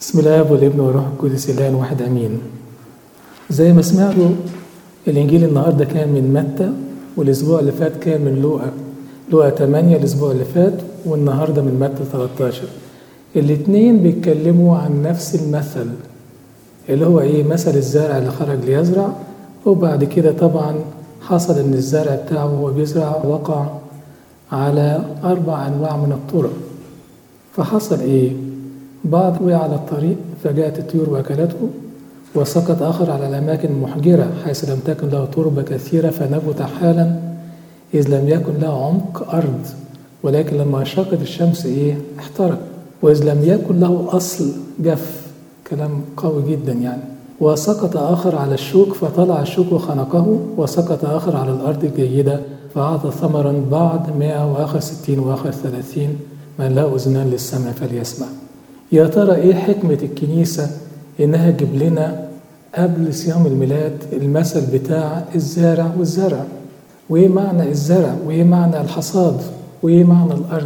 بسم الله والابن والروح القدس الان واحد امين زي ما سمعتوا الانجيل النهارده كان من متى والاسبوع اللي فات كان من لوقا لوقا 8 الاسبوع اللي فات والنهارده من متى 13 الاثنين بيتكلموا عن نفس المثل اللي هو ايه مثل الزارع اللي خرج ليزرع وبعد كده طبعا حصل ان الزرع بتاعه وهو بيزرع وقع على اربع انواع من الطرق فحصل ايه بعض وقع على الطريق فجاءت الطيور واكلته وسقط اخر على الاماكن المحجره حيث لم تكن له تربه كثيره فنبت حالا اذ لم يكن له عمق ارض ولكن لما اشرقت الشمس ايه احترق واذ لم يكن له اصل جف كلام قوي جدا يعني وسقط آخر على الشوك فطلع الشوك وخنقه وسقط آخر على الأرض الجيدة فأعطى ثمرا بعض مائة وآخر ستين وآخر ثلاثين من له أذنان للسمع فليسمع يا ترى إيه حكمة الكنيسة إنها تجيب لنا قبل صيام الميلاد المثل بتاع الزارع والزرع وإيه معنى الزرع وإيه معنى الحصاد وإيه معنى الأرض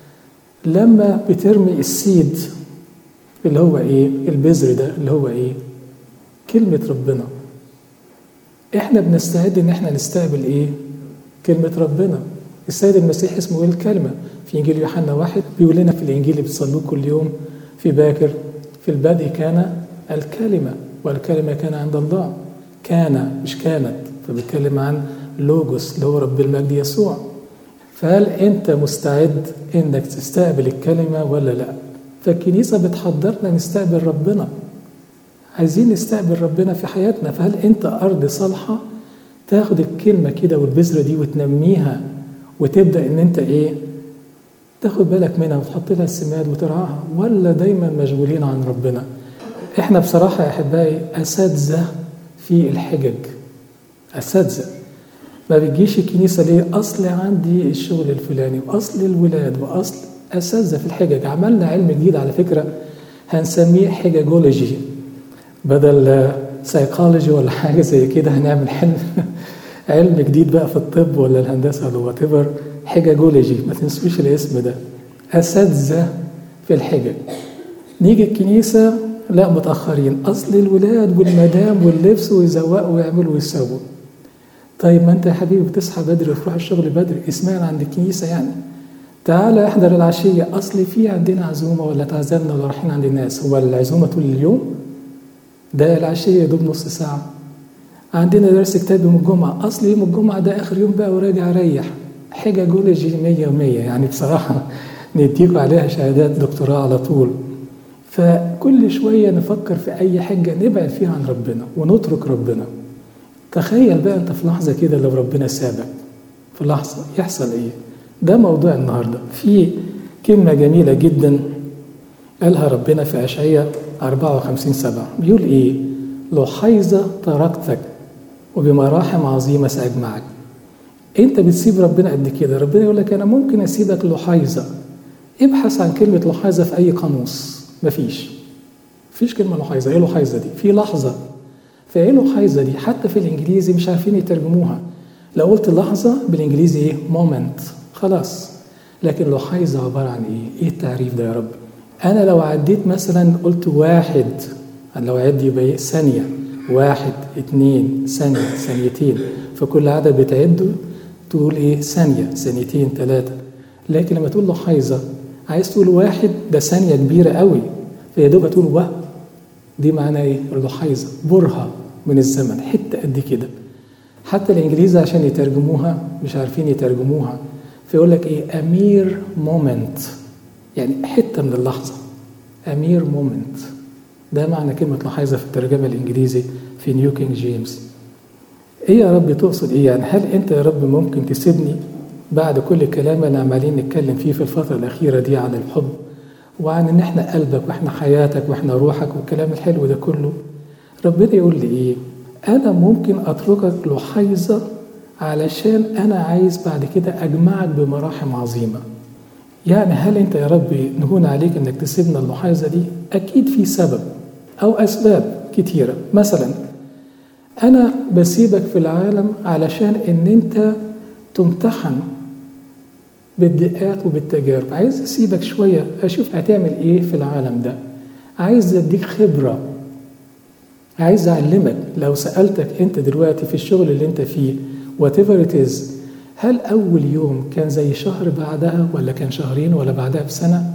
لما بترمي السيد اللي هو إيه البذر ده اللي هو إيه كلمة ربنا احنا بنستعد ان احنا نستقبل ايه كلمة ربنا السيد المسيح اسمه ايه الكلمة في انجيل يوحنا واحد بيقول لنا في الانجيل اللي بتصلوه كل يوم في باكر في البدء كان الكلمة والكلمة كان عند الله كان مش كانت فبيتكلم عن لوجوس اللي هو رب المجد يسوع فهل انت مستعد انك تستقبل الكلمة ولا لا فالكنيسة بتحضرنا نستقبل ربنا عايزين نستقبل ربنا في حياتنا فهل انت ارض صالحه تاخد الكلمه كده والبذره دي وتنميها وتبدا ان انت ايه تاخد بالك منها وتحط لها السماد وترعاها ولا دايما مشغولين عن ربنا احنا بصراحه يا احبائي اساتذه في الحجج اساتذه ما بتجيش الكنيسه ليه اصل عندي الشغل الفلاني واصل الولاد واصل اساتذه في الحجج عملنا علم جديد على فكره هنسميه حججولوجي بدل سايكولوجي ولا حاجه زي كده هنعمل حلم علم جديد بقى في الطب ولا الهندسه ولا وات ايفر حججولوجي ما تنسوش الاسم ده اساتذه في الحجج نيجي الكنيسه لا متاخرين اصل الولاد والمدام واللبس ويزوقوا ويعملوا ويسووا طيب ما انت يا حبيبي بتصحى بدري وتروح الشغل بدري اسمعنا عند الكنيسه يعني تعالى احضر العشيه اصل في عندنا عزومه ولا تعزمنا ولا رايحين عند الناس هو العزومه طول اليوم ده العشية يا دوب نص ساعة عندنا درس كتاب يوم الجمعة أصل يوم الجمعة ده آخر يوم بقى وراجع أريح حاجة جولوجي مية ومية يعني بصراحة نديكوا عليها شهادات دكتوراه على طول فكل شوية نفكر في أي حاجة نبعد فيها عن ربنا ونترك ربنا تخيل بقى أنت في لحظة كده لو ربنا سابك في لحظة يحصل إيه ده موضوع النهاردة في كلمة جميلة جدا قالها ربنا في أشعية 54 سبعة بيقول إيه لحيظة تركتك وبمراحم عظيمة سأجمعك أنت بتسيب ربنا قد كده ربنا يقول لك أنا ممكن أسيبك لحيظة ابحث عن كلمة لحيظة في أي قاموس مفيش مفيش كلمة لحيظة إيه لحيظة دي في لحظة فإيه لحيظة دي حتى في الإنجليزي مش عارفين يترجموها لو قلت لحظة بالإنجليزي إيه مومنت خلاص لكن لحيظة عبارة عن إيه إيه التعريف ده يا رب أنا لو عديت مثلا قلت واحد أنا لو عد يبقى ثانية واحد اتنين ثانية ثانيتين فكل عدد بتعده تقول إيه ثانية ثانيتين ثلاثة لكن لما تقول له حيظة عايز تقول واحد ده ثانية كبيرة قوي فيا دوب تقول وه دي معناه إيه؟ اللحيظة برهة من الزمن حتة قد كده حتى الإنجليزي عشان يترجموها مش عارفين يترجموها فيقول لك إيه أمير مومنت يعني حته من اللحظه امير مومنت ده معنى كلمه لحظه في الترجمه الانجليزي في نيو كينج جيمس ايه يا رب تقصد ايه يعني هل انت يا رب ممكن تسيبني بعد كل الكلام اللي عمالين نتكلم فيه في الفتره الاخيره دي عن الحب وعن ان احنا قلبك واحنا حياتك واحنا روحك والكلام الحلو ده كله ربنا يقول لي ايه انا ممكن اتركك لحيظه علشان انا عايز بعد كده اجمعك بمراحم عظيمه يعني هل انت يا رب نهون عليك انك تسيبنا المحايزه دي؟ اكيد في سبب او اسباب كتيره، مثلا انا بسيبك في العالم علشان ان انت تمتحن بالدقات وبالتجارب، عايز اسيبك شويه اشوف هتعمل ايه في العالم ده. عايز اديك خبره عايز اعلمك لو سالتك انت دلوقتي في الشغل اللي انت فيه وات ايفر ات از هل اول يوم كان زي شهر بعدها ولا كان شهرين ولا بعدها بسنه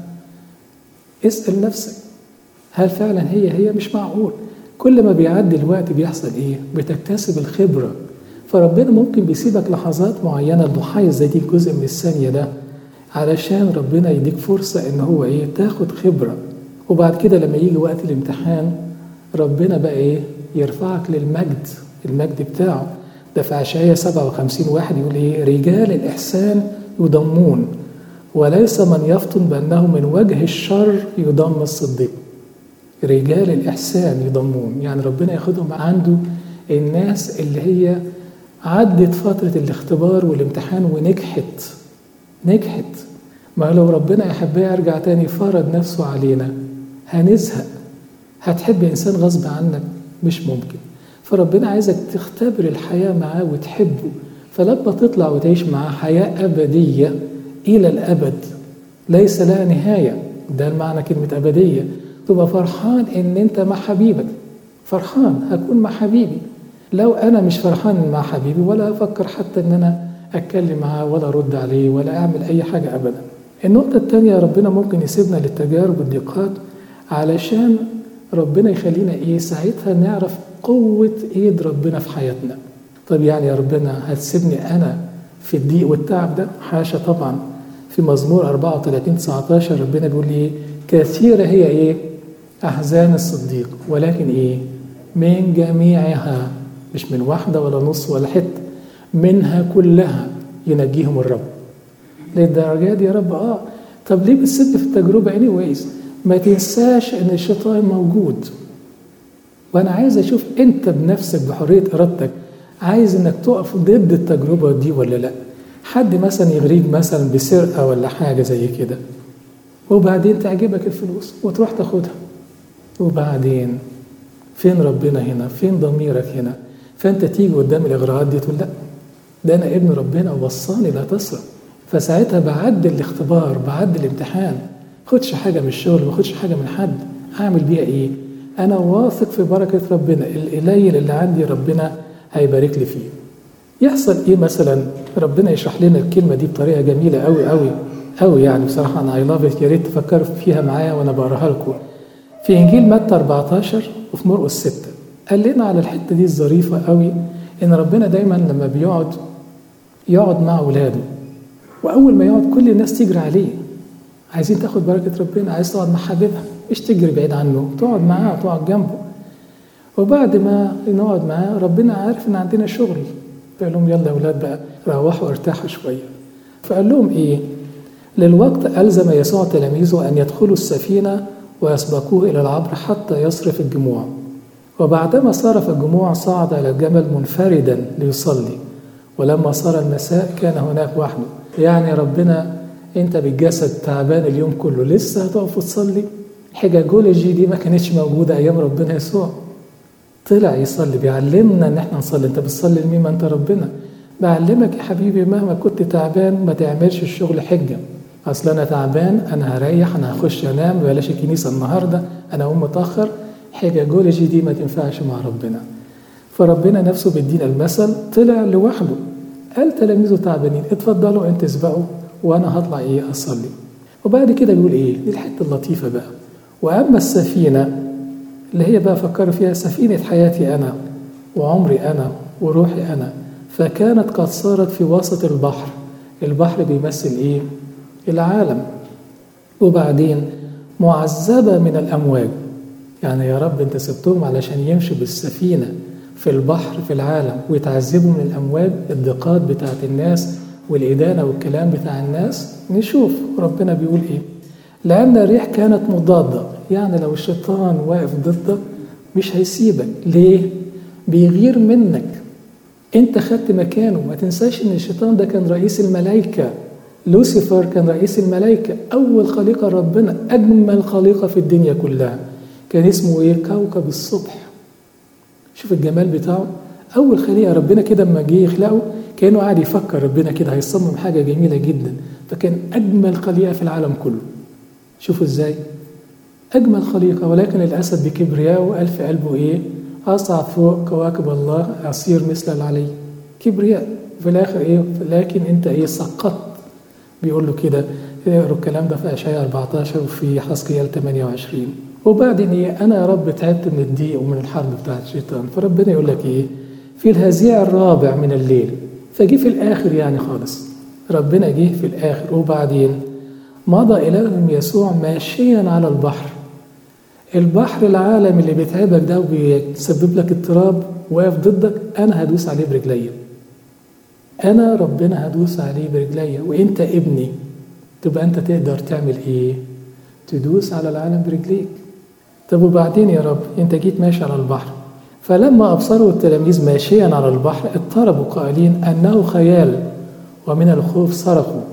اسال نفسك هل فعلا هي هي مش معقول كل ما بيعدي الوقت بيحصل ايه بتكتسب الخبره فربنا ممكن بيسيبك لحظات معينه المحيز زي دي الجزء من الثانيه ده علشان ربنا يديك فرصه ان هو ايه تاخد خبره وبعد كده لما يجي وقت الامتحان ربنا بقى ايه يرفعك للمجد المجد بتاعه ده في اشعياء 57 واحد يقول ايه رجال الاحسان يضمون وليس من يفطن بانه من وجه الشر يضم الصديق رجال الإحسان يضمون يعني ربنا ياخدهم عنده الناس اللي هي عدت فترة الاختبار والامتحان ونجحت نجحت ما لو ربنا يا حبايبي يرجع تاني فرض نفسه علينا هنزهق هتحب إنسان غصب عنك مش ممكن فربنا عايزك تختبر الحياة معاه وتحبه فلما تطلع وتعيش معاه حياة أبدية إلى الأبد ليس لها نهاية ده المعنى كلمة أبدية تبقى فرحان ان انت مع حبيبك فرحان هكون مع حبيبي لو انا مش فرحان مع حبيبي ولا افكر حتى ان انا اتكلم معاه ولا ارد عليه ولا اعمل اي حاجه ابدا النقطه الثانيه ربنا ممكن يسيبنا للتجارب والضيقات علشان ربنا يخلينا ايه ساعتها نعرف قوه ايد ربنا في حياتنا طب يعني يا ربنا هتسيبني انا في الضيق والتعب ده حاشا طبعا في مزمور 34 19 ربنا بيقول لي ايه كثيره هي ايه أحزان الصديق ولكن إيه؟ من جميعها مش من واحدة ولا نص ولا حتة منها كلها ينجيهم الرب للدرجة دي يا رب آه طب ليه بتسد في التجربة اني ويز ما تنساش إن الشيطان موجود وأنا عايز أشوف أنت بنفسك بحرية إرادتك عايز إنك تقف ضد التجربة دي ولا لأ حد مثلا يغريك مثلا بسرقة ولا حاجة زي كده وبعدين تعجبك الفلوس وتروح تاخدها وبعدين فين ربنا هنا فين ضميرك هنا فانت تيجي قدام الاغراءات دي تقول لا ده انا ابن ربنا ووصاني لا تسرق فساعتها بعد الاختبار بعد الامتحان خدش حاجه من الشغل ما خدش حاجه من حد اعمل بيها ايه انا واثق في بركه ربنا القليل اللي عندي ربنا هيبارك لي فيه يحصل ايه مثلا ربنا يشرح لنا الكلمه دي بطريقه جميله قوي قوي قوي يعني بصراحه انا اي لاف يا ريت تفكروا فيها معايا وانا بقراها لكم في انجيل متى 14 وفي مرقس 6 قال لنا على الحته دي الظريفه قوي ان ربنا دايما لما بيقعد يقعد مع اولاده واول ما يقعد كل الناس تجري عليه عايزين تاخد بركه ربنا عايز تقعد مع حبيبها مش تجري بعيد عنه تقعد معاه تقعد جنبه وبعد ما نقعد معاه ربنا عارف ان عندنا شغل فقال لهم يلا يا اولاد بقى روحوا ارتاحوا شويه فقال لهم ايه للوقت الزم يسوع تلاميذه ان يدخلوا السفينه ويسبقوه إلى العبر حتى يصرف الجموع وبعدما صرف الجموع صعد إلى الجبل منفردا ليصلي ولما صار المساء كان هناك وحده يعني ربنا انت بالجسد تعبان اليوم كله لسه هتقف وتصلي حجاجولوجي دي ما كانتش موجوده ايام ربنا يسوع طلع يصلي بيعلمنا ان احنا نصلي انت بتصلي لمين ما انت ربنا بعلمك يا حبيبي مهما كنت تعبان ما تعملش الشغل حجه اصل انا تعبان انا هريح انا هخش انام بلاش الكنيسه النهارده انا اقوم متاخر حجاجولوجي دي ما تنفعش مع ربنا فربنا نفسه بيدينا المثل طلع لوحده قال تلاميذه تعبانين اتفضلوا انت اسبقوا وانا هطلع ايه اصلي وبعد كده بيقول ايه دي الحته اللطيفه بقى واما السفينه اللي هي بقى فكروا فيها سفينه حياتي انا وعمري انا وروحي انا فكانت قد صارت في وسط البحر البحر بيمثل ايه العالم وبعدين معذبة من الأمواج يعني يا رب أنت سبتهم علشان يمشوا بالسفينة في البحر في العالم ويتعذبوا من الأمواج الضيقات بتاعت الناس والإدانة والكلام بتاع الناس نشوف ربنا بيقول إيه لأن الريح كانت مضادة يعني لو الشيطان واقف ضدك مش هيسيبك ليه؟ بيغير منك انت خدت مكانه ما تنساش ان الشيطان ده كان رئيس الملائكه لوسيفر كان رئيس الملائكة أول خليقة ربنا أجمل خليقة في الدنيا كلها كان اسمه إيه؟ كوكب الصبح شوف الجمال بتاعه أول خليقة ربنا كده لما جه يخلقه كأنه قاعد يفكر ربنا كده هيصمم حاجة جميلة جدا فكان أجمل خليقة في العالم كله شوفوا إزاي أجمل خليقة ولكن للأسف بكبرياء وقال في قلبه إيه أصعد فوق كواكب الله أصير مثل العلي كبرياء في الآخر إيه لكن أنت إيه سقطت بيقول له كده اقروا الكلام ده في اشعياء 14 وفي حسقيال 28 وبعدين ايه انا يا رب تعبت من الضيق ومن الحرب بتاعت الشيطان فربنا يقول لك ايه في الهزيع الرابع من الليل فجي في الاخر يعني خالص ربنا جه في الاخر وبعدين مضى اليهم يسوع ماشيا على البحر البحر العالم اللي بيتعبك ده وبيسبب لك اضطراب واقف ضدك انا هدوس عليه برجليا انا ربنا هدوس عليه برجليا وانت ابني تبقى انت تقدر تعمل ايه تدوس على العالم برجليك طب وبعدين يا رب انت جيت ماشي على البحر فلما ابصروا التلاميذ ماشيا على البحر اضطربوا قائلين انه خيال ومن الخوف صرخوا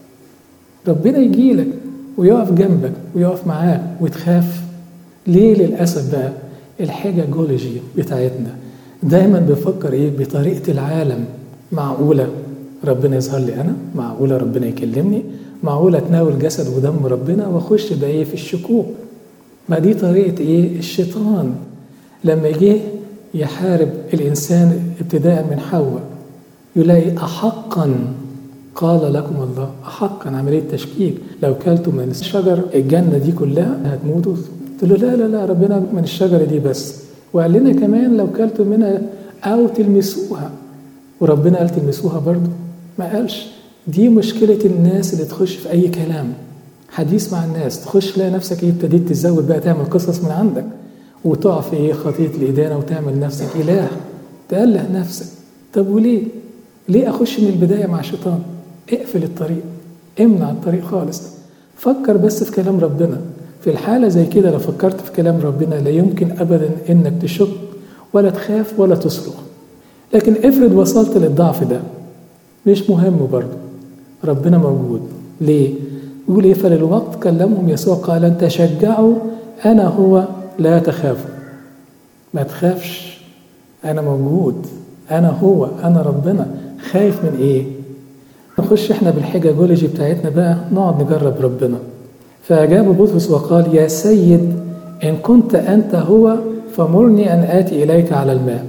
ربنا يجي لك ويقف جنبك ويقف معاك وتخاف ليه للاسف بقى الحججولوجي بتاعتنا دايما بفكر ايه بطريقه العالم معقوله ربنا يظهر لي انا معقوله ربنا يكلمني معقوله اتناول جسد ودم ربنا واخش بقى ايه في الشكوك ما دي طريقه ايه الشيطان لما جه يحارب الانسان ابتداء من حواء يلاقي احقا قال لكم الله احقا عمليه تشكيك لو كلتم من الشجر الجنه دي كلها هتموتوا قلت له لا لا لا ربنا من الشجره دي بس وقال لنا كمان لو كلتم منها او تلمسوها وربنا قال تلمسوها برضه ما قالش دي مشكلة الناس اللي تخش في أي كلام حديث مع الناس تخش تلاقي نفسك ايه ابتديت تزود بقى تعمل قصص من عندك وتقع في ايه خطية الإدانة وتعمل نفسك إله تأله نفسك طب وليه؟ ليه أخش من البداية مع الشيطان؟ اقفل الطريق امنع الطريق خالص فكر بس في كلام ربنا في الحالة زي كده لو فكرت في كلام ربنا لا يمكن أبدا إنك تشك ولا تخاف ولا تصرخ لكن افرض وصلت للضعف ده مش مهم برضه ربنا موجود ليه؟ يقول ايه فللوقت كلمهم يسوع قال ان تشجعوا انا هو لا تخافوا ما تخافش انا موجود انا هو انا ربنا خايف من ايه؟ نخش احنا بالحجاجولوجي بتاعتنا بقى نقعد نجرب ربنا فأجاب بطرس وقال يا سيد إن كنت أنت هو فمرني أن آتي إليك على الماء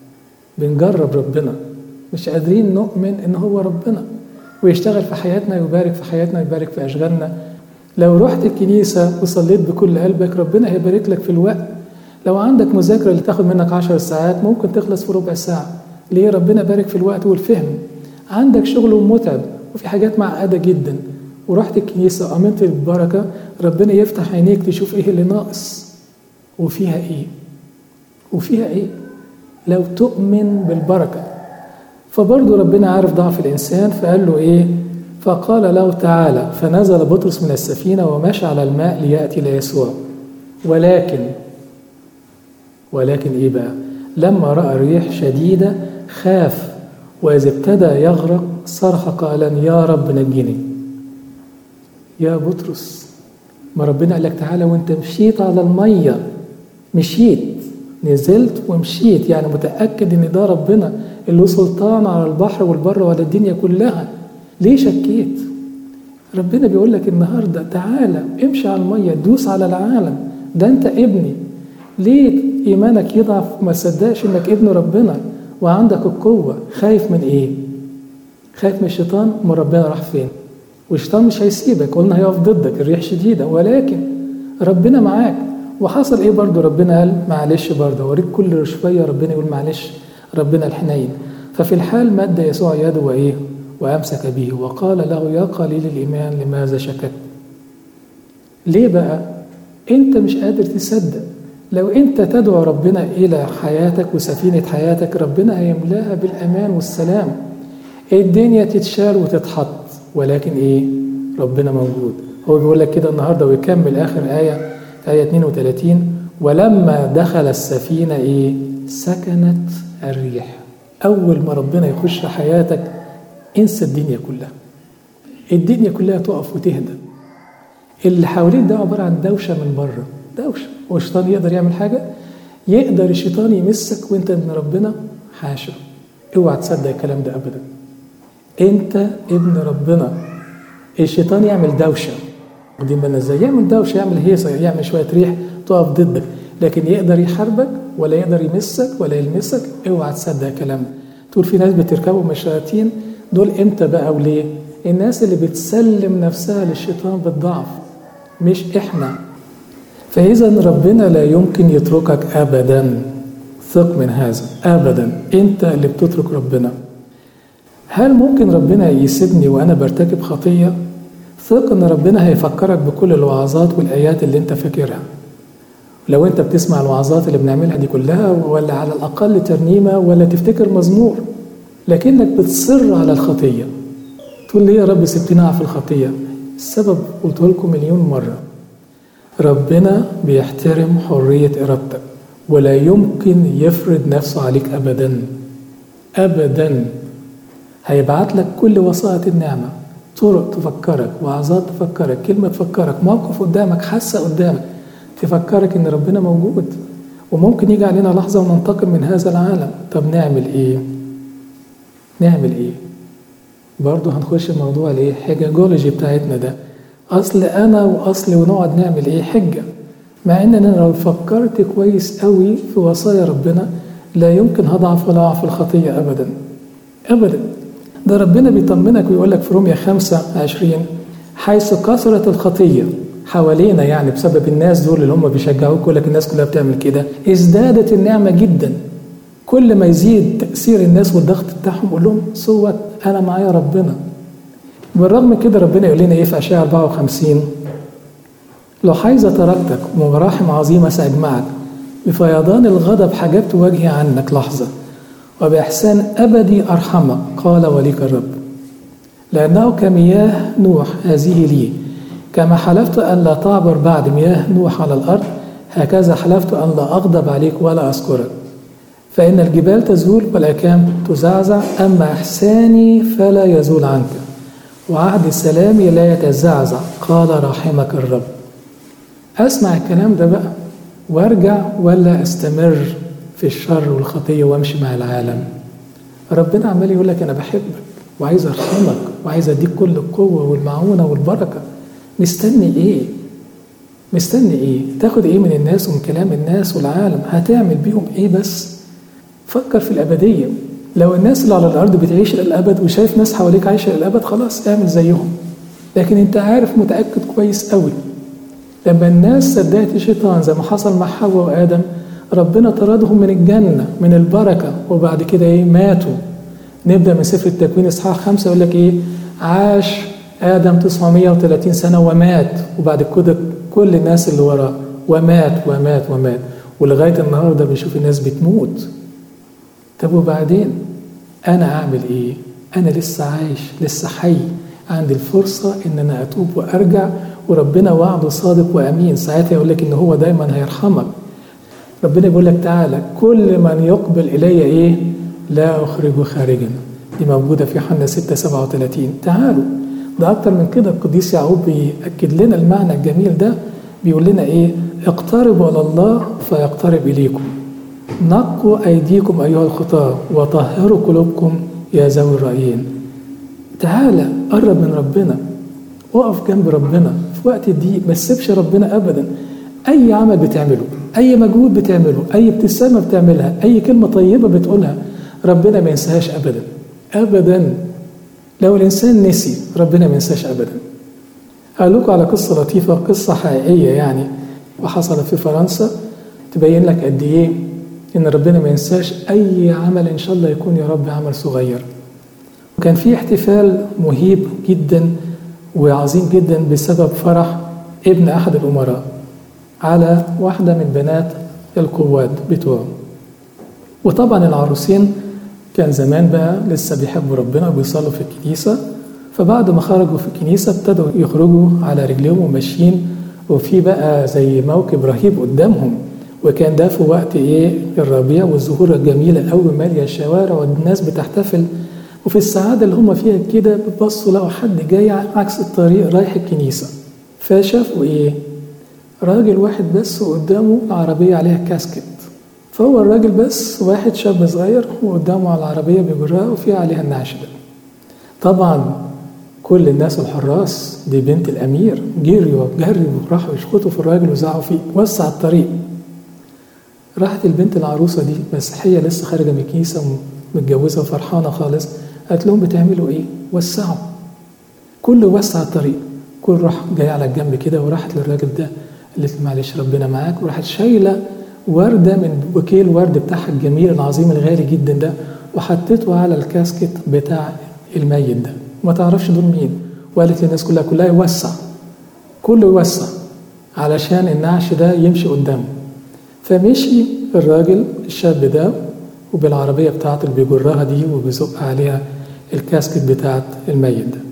بنجرب ربنا مش قادرين نؤمن ان هو ربنا ويشتغل في حياتنا ويبارك في حياتنا ويبارك في اشغالنا لو رحت الكنيسة وصليت بكل قلبك ربنا هيبارك لك في الوقت لو عندك مذاكرة اللي تاخد منك عشر ساعات ممكن تخلص في ربع ساعة ليه ربنا بارك في الوقت والفهم عندك شغل ومتعب وفي حاجات معقدة جدا ورحت الكنيسة وأمنت بالبركة ربنا يفتح عينيك تشوف إيه اللي ناقص وفيها إيه وفيها إيه لو تؤمن بالبركة فبرضه ربنا عارف ضعف الإنسان فقال له إيه فقال له تعالى فنزل بطرس من السفينة ومشى على الماء ليأتي ليسوع ولكن ولكن إيه بقى لما رأى الريح شديدة خاف وإذا ابتدى يغرق صرخ قائلا يا رب نجني يا بطرس ما ربنا قال لك تعالى وانت مشيت على المية مشيت نزلت ومشيت يعني متأكد ان ده ربنا اللي له سلطان على البحر والبر وعلى الدنيا كلها ليه شكيت ربنا بيقول لك النهارده تعالى امشي على الميه دوس على العالم ده انت ابني ليه ايمانك يضعف وما تصدقش انك ابن ربنا وعندك القوه خايف من ايه خايف من الشيطان ما ربنا راح فين والشيطان مش هيسيبك قلنا هيقف ضدك الريح شديده ولكن ربنا معاك وحصل ايه برضه ربنا قال معلش برضه اوريك كل شويه ربنا يقول معلش ربنا الحنين ففي الحال مد يسوع يده وايه وامسك به وقال له يا قليل الايمان لماذا شككت ليه بقى انت مش قادر تصدق لو انت تدعو ربنا الى حياتك وسفينه حياتك ربنا هيملاها بالامان والسلام الدنيا تتشال وتتحط ولكن ايه ربنا موجود هو بيقول لك كده النهارده ويكمل اخر ايه ايه 32 ولما دخل السفينه ايه سكنت الريح اول ما ربنا يخش حياتك انسى الدنيا كلها الدنيا كلها تقف وتهدى اللي حواليك ده عباره عن دوشه من بره دوشه هو الشيطان يقدر يعمل حاجه يقدر الشيطان يمسك وانت ابن ربنا حاشا اوعى تصدق الكلام ده ابدا انت ابن ربنا الشيطان يعمل دوشه واخدين بالنا ازاي يعمل دوشه يعمل هيصه يعمل شويه ريح تقف ضدك لكن يقدر يحاربك ولا يقدر يمسك ولا يلمسك اوعى تصدق الكلام ده تقول في ناس بتركبوا من الشياطين دول امتى بقى وليه الناس اللي بتسلم نفسها للشيطان بالضعف مش احنا فاذا ربنا لا يمكن يتركك ابدا ثق من هذا ابدا انت اللي بتترك ربنا هل ممكن ربنا يسيبني وانا برتكب خطيه ثق ان ربنا هيفكرك بكل الوعظات والايات اللي انت فاكرها لو انت بتسمع الوعظات اللي بنعملها دي كلها ولا على الاقل ترنيمه ولا تفتكر مزمور لكنك بتصر على الخطيه تقول لي يا رب سبتني في الخطيه السبب قلت لكم مليون مره ربنا بيحترم حريه ارادتك ولا يمكن يفرض نفسه عليك ابدا ابدا هيبعت لك كل وسائط النعمه طرق تفكرك وعظات تفكرك كلمه تفكرك موقف قدامك حاسه قدامك تفكرك ان ربنا موجود وممكن يجي علينا لحظه وننتقل من هذا العالم طب نعمل ايه نعمل ايه برضه هنخش الموضوع الايه حجاجولوجي بتاعتنا ده اصل انا واصل ونقعد نعمل ايه حجه مع ان انا لو فكرت كويس قوي في وصايا ربنا لا يمكن هضعف ولا اقع في الخطيه ابدا ابدا ده ربنا بيطمنك ويقول لك في روميا 25 حيث كثرت الخطيه حوالينا يعني بسبب الناس دول اللي هم بيشجعوك يقول لك الناس كلها بتعمل كده ازدادت النعمه جدا كل ما يزيد تاثير الناس والضغط بتاعهم قول لهم صوت انا معايا ربنا بالرغم من كده ربنا يقول لنا ايه في اشعياء 54 لو حيث تركتك ومراحم عظيمه ساجمعك بفيضان الغضب حجبت وجهي عنك لحظه وبإحسان أبدي أرحمك قال وليك الرب لأنه كمياه نوح هذه لي كما حلفت أن لا تعبر بعد مياه نوح على الأرض هكذا حلفت أن لا أغضب عليك ولا أذكرك فإن الجبال تزول والأكام تزعزع أما إحساني فلا يزول عنك وعهد سلامي لا يتزعزع قال رحمك الرب أسمع الكلام ده بقى وارجع ولا استمر في الشر والخطية وامشي مع العالم ربنا عمال يقول لك أنا بحبك وعايز أرحمك وعايز أديك كل القوة والمعونة والبركة مستني إيه؟ مستني إيه؟ تاخد إيه من الناس ومن كلام الناس والعالم؟ هتعمل بيهم إيه بس؟ فكر في الأبدية لو الناس اللي على الأرض بتعيش للأبد وشايف ناس حواليك عايشة للأبد خلاص اعمل زيهم لكن أنت عارف متأكد كويس قوي لما الناس صدقت الشيطان زي ما حصل مع حواء وآدم ربنا طردهم من الجنة من البركة وبعد كده إيه ماتوا نبدأ من سفر التكوين إصحاح خمسة يقول لك إيه عاش آدم 930 سنة ومات وبعد كده كل الناس اللي وراه ومات ومات ومات ولغاية النهاردة بنشوف الناس بتموت طب وبعدين أنا أعمل إيه؟ أنا لسه عايش لسه حي عندي الفرصة إن أنا أتوب وأرجع وربنا وعده صادق وأمين ساعتها يقول لك إن هو دايما هيرحمك ربنا بيقول لك تعالى كل من يقبل إلي إيه؟ لا أخرجه خارجا دي موجودة في يوحنا 6 37 تعالوا ده أكتر من كده القديس يعقوب بيأكد لنا المعنى الجميل ده بيقول لنا إيه؟ اقتربوا على الله فيقترب إليكم نقوا أيديكم أيها الخطاة وطهروا قلوبكم يا ذوي الرأيين تعالى قرب من ربنا وقف جنب ربنا في وقت الضيق ما تسيبش ربنا أبدا أي عمل بتعمله أي مجهود بتعمله أي ابتسامة بتعملها أي كلمة طيبة بتقولها ربنا ما ينساهاش أبدا أبدا لو الإنسان نسي ربنا ما ينساش أبدا هقول لكم على قصة لطيفة قصة حقيقية يعني وحصلت في فرنسا تبين لك قد إيه إن ربنا ما ينساش أي عمل إن شاء الله يكون يا رب عمل صغير وكان في احتفال مهيب جدا وعظيم جدا بسبب فرح ابن أحد الأمراء على واحدة من بنات القوات بتوعه وطبعا العروسين كان زمان بقى لسه بيحبوا ربنا وبيصلوا في الكنيسة فبعد ما خرجوا في الكنيسة ابتدوا يخرجوا على رجليهم وماشيين وفي بقى زي موكب رهيب قدامهم وكان ده في وقت ايه الربيع والزهور الجميلة قوي مالية الشوارع والناس بتحتفل وفي السعادة اللي هم فيها كده بتبصوا لقوا حد جاي عكس الطريق رايح الكنيسة فشافوا ايه راجل واحد بس وقدامه عربية عليها كاسكت فهو الراجل بس واحد شاب صغير وقدامه على العربية بيجرها وفيها عليها النعش ده طبعا كل الناس الحراس دي بنت الامير جريوا جروا وراحوا يشخطوا في الراجل وزعوا فيه وسع الطريق راحت البنت العروسه دي مسيحيه لسه خارجه من الكنيسه ومتجوزه وفرحانه خالص قالت لهم بتعملوا ايه؟ وسعوا كله وسع الطريق كل راح جاي على الجنب كده وراحت للراجل ده قالت له معلش ربنا معاك وراحت شايله ورده من بوكيه الورد بتاعها الجميل العظيم الغالي جدا ده وحطيته على الكاسكت بتاع الميت ده ما تعرفش دول مين وقالت للناس كلها كلها يوسع كله يوسع علشان النعش ده يمشي قدامه فمشي الراجل الشاب ده وبالعربية بتاعته اللي بيجرها دي وبيزق عليها الكاسكت بتاعت الميت ده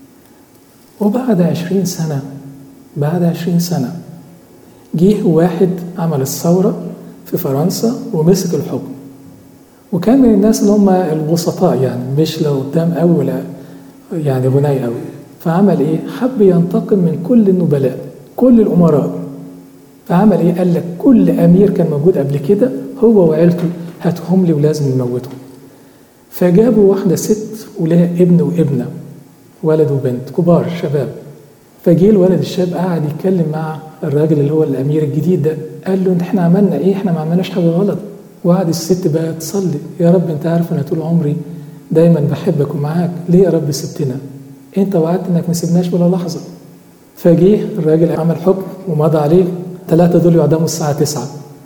وبعد عشرين سنة بعد عشرين سنة جه واحد عمل الثورة في فرنسا ومسك الحكم وكان من الناس اللي هم الوسطاء يعني مش لو قدام قوي ولا يعني غني قوي فعمل ايه؟ حب ينتقم من كل النبلاء كل الامراء فعمل ايه؟ قال لك كل امير كان موجود قبل كده هو وعيلته هاتهم لي ولازم نموتهم فجابوا واحده ست ولها ابن وابنه ولد وبنت كبار شباب فجه الولد الشاب قعد يتكلم مع الراجل اللي هو الامير الجديد ده قال له احنا عملنا ايه احنا ما عملناش حاجه غلط وقعد الست بقى تصلي يا رب انت عارف انا طول عمري دايما بحبك ومعاك ليه يا رب سبتنا انت وعدت انك ما سيبناش ولا لحظه فجه الراجل عمل حكم ومضى عليه ثلاثه دول يعدموا الساعه 9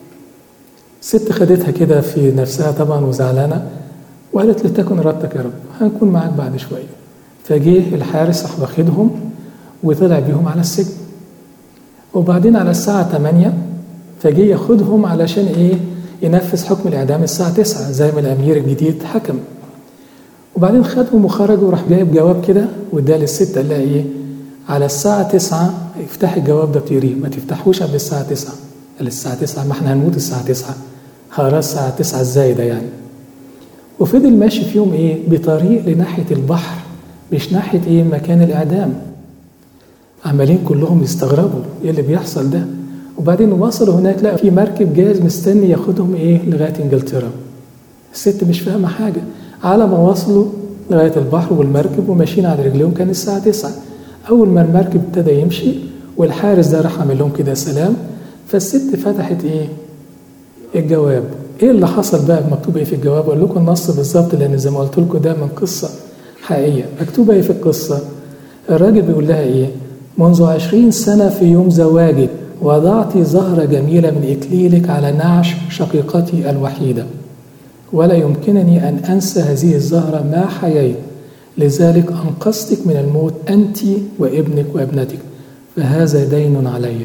ست خدتها كده في نفسها طبعا وزعلانه وقالت لتكن ارادتك يا رب هنكون معاك بعد شويه فجه الحارس راح واخدهم وطلع بيهم على السجن وبعدين على الساعة 8 فجه ياخدهم علشان ايه ينفذ حكم الإعدام الساعة 9 زي ما الأمير الجديد حكم وبعدين خدهم وخرجوا وراح جايب جواب كده واداه للست قال لها ايه على الساعة 9 افتحي الجواب ده بتقريه ما تفتحوش قبل الساعة 9 قال الساعة 9 ما احنا هنموت الساعة 9 هقراه الساعة 9 ازاي ده يعني وفضل ماشي فيهم ايه بطريق لناحية البحر مش ناحية ايه مكان الإعدام عمالين كلهم يستغربوا ايه اللي بيحصل ده وبعدين وصلوا هناك لقوا في مركب جاهز مستني ياخدهم ايه لغايه انجلترا الست مش فاهمه حاجه على ما وصلوا لغايه البحر والمركب وماشيين على رجليهم كان الساعه 9 اول ما المركب ابتدى يمشي والحارس ده راح عامل لهم كده سلام فالست فتحت ايه الجواب ايه اللي حصل بقى مكتوب ايه في الجواب اقول لكم النص بالظبط لان زي ما قلت لكم ده من قصه حقيقيه مكتوبه ايه في القصه الراجل بيقول لها ايه منذ عشرين سنة في يوم زواجك وضعت زهرة جميلة من إكليلك على نعش شقيقتي الوحيدة ولا يمكنني أن أنسى هذه الزهرة ما حييت لذلك أنقذتك من الموت أنت وابنك وابنتك فهذا دين علي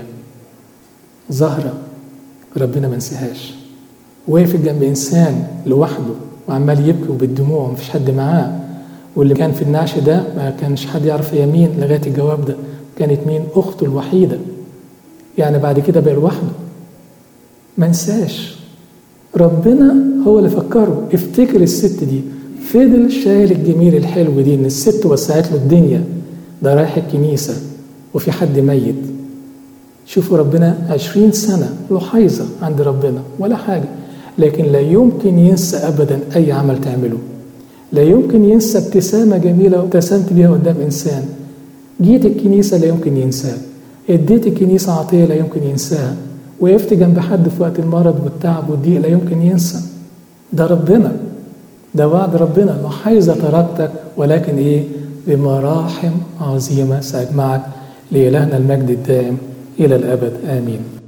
زهرة ربنا ما نسيهاش وقف جنب إنسان لوحده وعمال يبكي وبالدموع ومفيش حد معاه واللي كان في النعش ده ما كانش حد يعرف هي مين لغاية الجواب ده كانت مين أخته الوحيدة يعني بعد كده بقى لوحده ما انساش ربنا هو اللي فكره افتكر الست دي فضل شايل الجميل الحلو دي ان الست وسعت له الدنيا ده رايح الكنيسة وفي حد ميت شوفوا ربنا عشرين سنة له حيظة عند ربنا ولا حاجة لكن لا يمكن ينسى أبدا أي عمل تعمله لا يمكن ينسى ابتسامة جميلة ابتسمت بيها قدام إنسان جيت الكنيسة لا يمكن ينساها اديت الكنيسة عطية لا يمكن ينساها وقفت جنب حد في وقت المرض والتعب والضيق لا يمكن ينسى ده ربنا ده وعد ربنا انه حيث تركتك ولكن ايه بمراحم عظيمة سأجمعك لإلهنا المجد الدائم إلى الأبد آمين